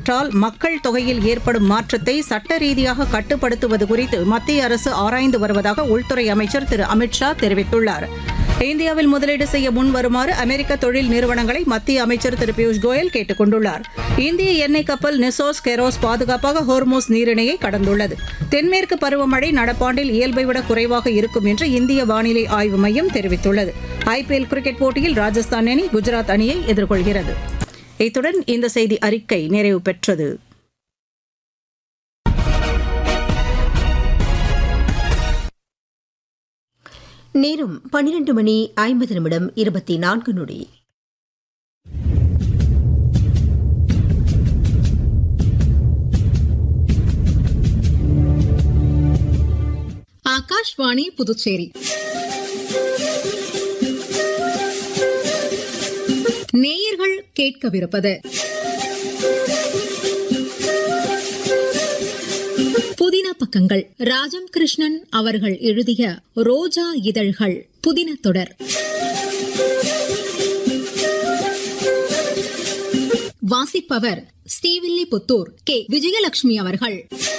தொற்றால் மக்கள் தொகையில் ஏற்படும் மாற்றத்தை சட்ட ரீதியாக கட்டுப்படுத்துவது குறித்து மத்திய அரசு ஆராய்ந்து வருவதாக உள்துறை அமைச்சர் திரு அமித்ஷா தெரிவித்துள்ளார் இந்தியாவில் முதலீடு செய்ய முன் வருமாறு அமெரிக்க தொழில் நிறுவனங்களை மத்திய அமைச்சர் திரு பியூஷ் கோயல் கேட்டுக் கொண்டுள்ளார் இந்திய எண்ணெய் கப்பல் நிசோஸ் கெரோஸ் பாதுகாப்பாக ஹோர்மோஸ் நீரிணையை கடந்துள்ளது தென்மேற்கு பருவமழை நடப்பாண்டில் இயல்பை விட குறைவாக இருக்கும் என்று இந்திய வானிலை ஆய்வு மையம் தெரிவித்துள்ளது ஐபிஎல் கிரிக்கெட் போட்டியில் ராஜஸ்தான் அணி குஜராத் அணியை எதிர்கொள்கிறது இத்துடன் இந்த செய்தி அறிக்கை நிறைவு பெற்றது நேரம் பன்னிரண்டு மணி ஐம்பது நிமிடம் இருபத்தி நான்கு நொடி ಆಕಾಶವಾಣಿ ಪುದುಚೇರಿ நேயர்கள் கேட்கவிருப்பது புதின பக்கங்கள் ராஜம் கிருஷ்ணன் அவர்கள் எழுதிய ரோஜா இதழ்கள் புதின தொடர் வாசிப்பவர் ஸ்ரீவில்லிபுத்தூர் கே விஜயலட்சுமி அவர்கள்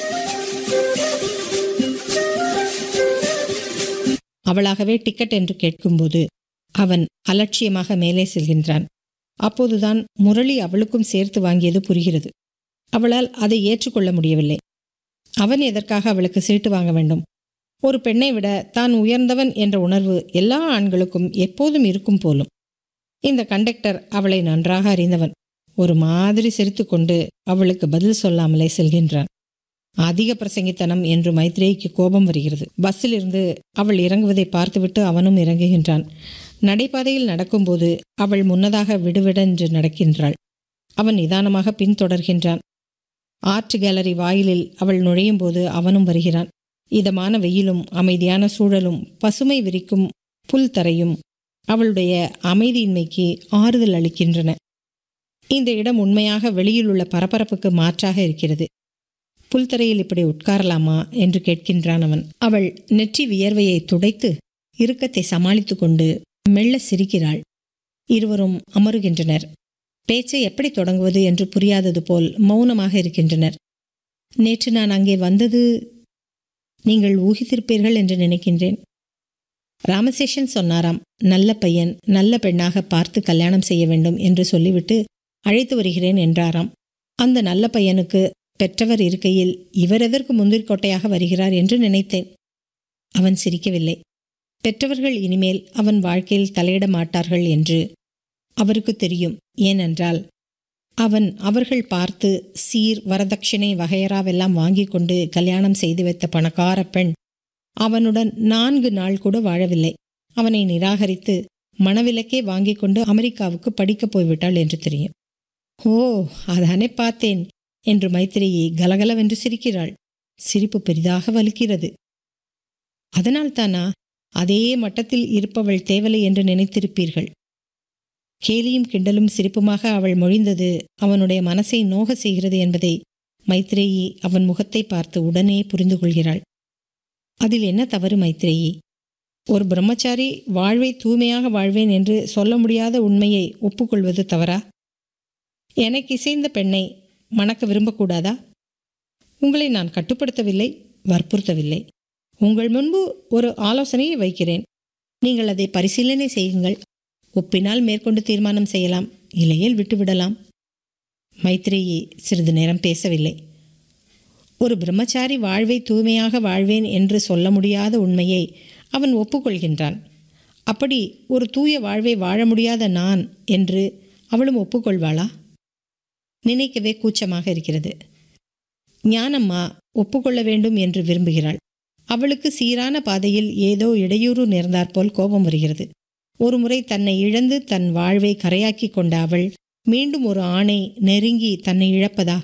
அவளாகவே டிக்கெட் என்று கேட்கும்போது அவன் அலட்சியமாக மேலே செல்கின்றான் அப்போதுதான் முரளி அவளுக்கும் சேர்த்து வாங்கியது புரிகிறது அவளால் அதை ஏற்றுக்கொள்ள முடியவில்லை அவன் எதற்காக அவளுக்கு சீட்டு வாங்க வேண்டும் ஒரு பெண்ணை விட தான் உயர்ந்தவன் என்ற உணர்வு எல்லா ஆண்களுக்கும் எப்போதும் இருக்கும் போலும் இந்த கண்டக்டர் அவளை நன்றாக அறிந்தவன் ஒரு மாதிரி சிரித்துக்கொண்டு அவளுக்கு பதில் சொல்லாமலே செல்கின்றான் அதிக பிரசங்கித்தனம் என்று மைத்ரேயிக்கு கோபம் வருகிறது பஸ்ஸில் இருந்து அவள் இறங்குவதை பார்த்துவிட்டு அவனும் இறங்குகின்றான் நடைபாதையில் நடக்கும்போது அவள் முன்னதாக விடுவிடென்று நடக்கின்றாள் அவன் நிதானமாக பின்தொடர்கின்றான் ஆர்ட் கேலரி வாயிலில் அவள் நுழையும் போது அவனும் வருகிறான் இதமான வெயிலும் அமைதியான சூழலும் பசுமை விரிக்கும் புல் தரையும் அவளுடைய அமைதியின்மைக்கு ஆறுதல் அளிக்கின்றன இந்த இடம் உண்மையாக வெளியில் உள்ள பரபரப்புக்கு மாற்றாக இருக்கிறது புல்தரையில் இப்படி உட்காரலாமா என்று கேட்கின்றான் அவன் அவள் நெற்றி வியர்வையை துடைத்து இறுக்கத்தை சமாளித்து கொண்டு மெல்ல சிரிக்கிறாள் இருவரும் அமருகின்றனர் பேச்சை எப்படி தொடங்குவது என்று புரியாதது போல் மௌனமாக இருக்கின்றனர் நேற்று நான் அங்கே வந்தது நீங்கள் ஊகித்திருப்பீர்கள் என்று நினைக்கின்றேன் ராமசேஷன் சொன்னாராம் நல்ல பையன் நல்ல பெண்ணாக பார்த்து கல்யாணம் செய்ய வேண்டும் என்று சொல்லிவிட்டு அழைத்து வருகிறேன் என்றாராம் அந்த நல்ல பையனுக்கு பெற்றவர் இருக்கையில் இவர் எதற்கு முந்திரிக்கோட்டையாக வருகிறார் என்று நினைத்தேன் அவன் சிரிக்கவில்லை பெற்றவர்கள் இனிமேல் அவன் வாழ்க்கையில் தலையிட மாட்டார்கள் என்று அவருக்கு தெரியும் ஏனென்றால் அவன் அவர்கள் பார்த்து சீர் வரதட்சிணை வகையறாவெல்லாம் வாங்கி கொண்டு கல்யாணம் செய்து வைத்த பணக்கார பெண் அவனுடன் நான்கு நாள் கூட வாழவில்லை அவனை நிராகரித்து மணவிலக்கே வாங்கி கொண்டு அமெரிக்காவுக்கு படிக்கப் போய்விட்டாள் என்று தெரியும் ஓ அதானே பார்த்தேன் என்று மைத்திரியை கலகலவென்று சிரிக்கிறாள் சிரிப்பு பெரிதாக வலிக்கிறது அதனால் தானா அதே மட்டத்தில் இருப்பவள் தேவலை என்று நினைத்திருப்பீர்கள் கேலியும் கிண்டலும் சிரிப்புமாக அவள் மொழிந்தது அவனுடைய மனசை நோக செய்கிறது என்பதை மைத்ரேயி அவன் முகத்தை பார்த்து உடனே புரிந்து கொள்கிறாள் அதில் என்ன தவறு மைத்ரேயி ஒரு பிரம்மச்சாரி வாழ்வை தூய்மையாக வாழ்வேன் என்று சொல்ல முடியாத உண்மையை ஒப்புக்கொள்வது தவறா எனக்கு இசைந்த பெண்ணை மணக்க விரும்பக்கூடாதா உங்களை நான் கட்டுப்படுத்தவில்லை வற்புறுத்தவில்லை உங்கள் முன்பு ஒரு ஆலோசனையை வைக்கிறேன் நீங்கள் அதை பரிசீலனை செய்யுங்கள் ஒப்பினால் மேற்கொண்டு தீர்மானம் செய்யலாம் இலையில் விட்டுவிடலாம் மைத்ரேயி சிறிது நேரம் பேசவில்லை ஒரு பிரம்மச்சாரி வாழ்வை தூய்மையாக வாழ்வேன் என்று சொல்ல முடியாத உண்மையை அவன் ஒப்புக்கொள்கின்றான் அப்படி ஒரு தூய வாழ்வை வாழ முடியாத நான் என்று அவளும் ஒப்புக்கொள்வாளா நினைக்கவே கூச்சமாக இருக்கிறது ஞானம்மா ஒப்புக்கொள்ள வேண்டும் என்று விரும்புகிறாள் அவளுக்கு சீரான பாதையில் ஏதோ இடையூறு நேர்ந்தாற்போல் கோபம் வருகிறது ஒருமுறை தன்னை இழந்து தன் வாழ்வை கரையாக்கி கொண்ட அவள் மீண்டும் ஒரு ஆணை நெருங்கி தன்னை இழப்பதா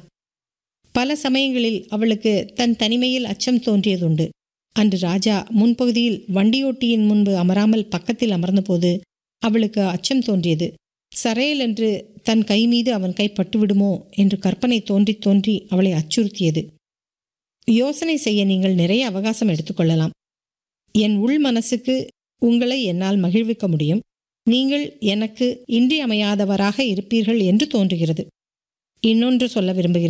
பல சமயங்களில் அவளுக்கு தன் தனிமையில் அச்சம் தோன்றியதுண்டு அன்று ராஜா முன்பகுதியில் வண்டியோட்டியின் முன்பு அமராமல் பக்கத்தில் அமர்ந்தபோது அவளுக்கு அச்சம் தோன்றியது சரையல் என்று தன் கை மீது அவன் கை பட்டுவிடுமோ என்று கற்பனை தோன்றி தோன்றி அவளை அச்சுறுத்தியது யோசனை செய்ய நீங்கள் நிறைய அவகாசம் எடுத்துக்கொள்ளலாம் என் உள் மனசுக்கு உங்களை என்னால் மகிழ்விக்க முடியும் நீங்கள் எனக்கு இன்றியமையாதவராக இருப்பீர்கள் என்று தோன்றுகிறது இன்னொன்று சொல்ல விரும்புகிறேன்